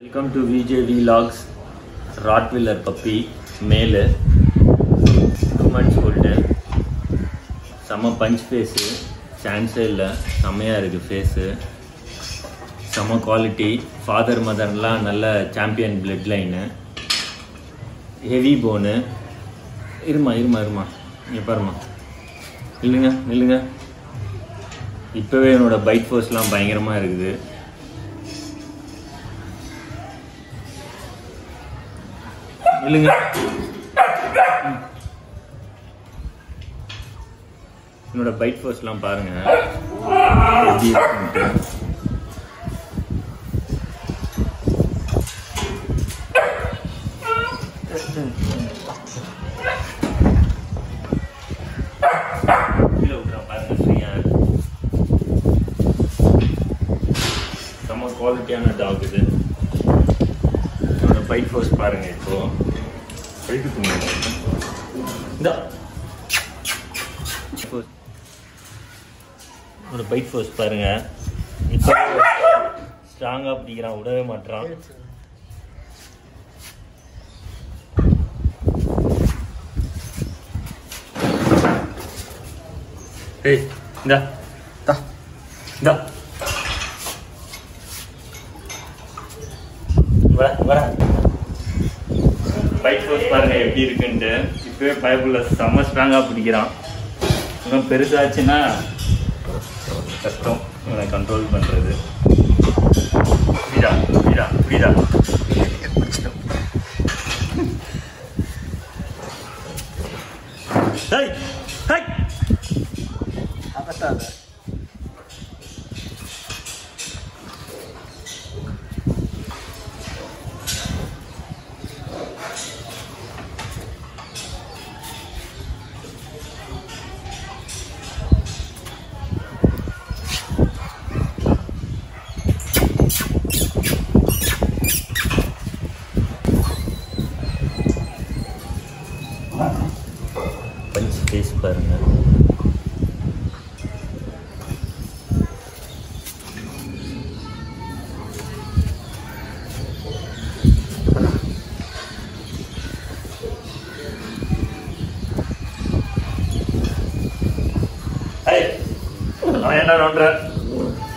Welcome to VJ logs rottweiler puppy male two months old செம்ம punch face சான்ஸே இல்லை செம்மையாக இருக்குது ஃபேஸு செம்ம குவாலிட்டி ஃபாதர் மதர்லாம் நல்ல champion blood line heavy bone இருமா இருமா இருமா இங்கே பாருமா நில்லுங்க நில்லுங்க இப்போவே என்னோட பைட் ஃபோர்ஸ்லாம் பயங்கரமாக இருக்குது நில்லுங்க ம். என்னோட பைட் ஃபோர்ஸ்லாம் பாருங்க எப்படி இருக்குன்ட்டு கீழே விட்றேன் பாருங்க ஃப்ரீயா செம்ம குவாலிட்டியான டாக் இது என்னோட பைட் ஃபோர்ஸ் பாருங்க இப்போ எழுத்து இந்த என்னோட பைட் ஃபோர்ஸ் பாருங்க இப்போ ஸ்ட்ராங்காக பிடிக்கிறான் விடவே மாட்டான் ஏய் இந்தா தா இந்தா வர வர பைக் ஃபோர்ஸ் பாருங்க எப்படி இருக்குன்ட்டு இப்பவே பயப்புள்ள செம்ம ஸ்ட்ராங்காக பிடிக்கிறான் இன்னும் பெருசாச்சுன்னா கஷ்டம் இவனை கண்ட்ரோல் பண்ணுறது புரியுதா புரியுதா புரியுதா ஹை ஹை அகத்தாத பஞ்ச் ஃபேஸ் பாருங்க ஏய், அவன் என்ன நோண்டுற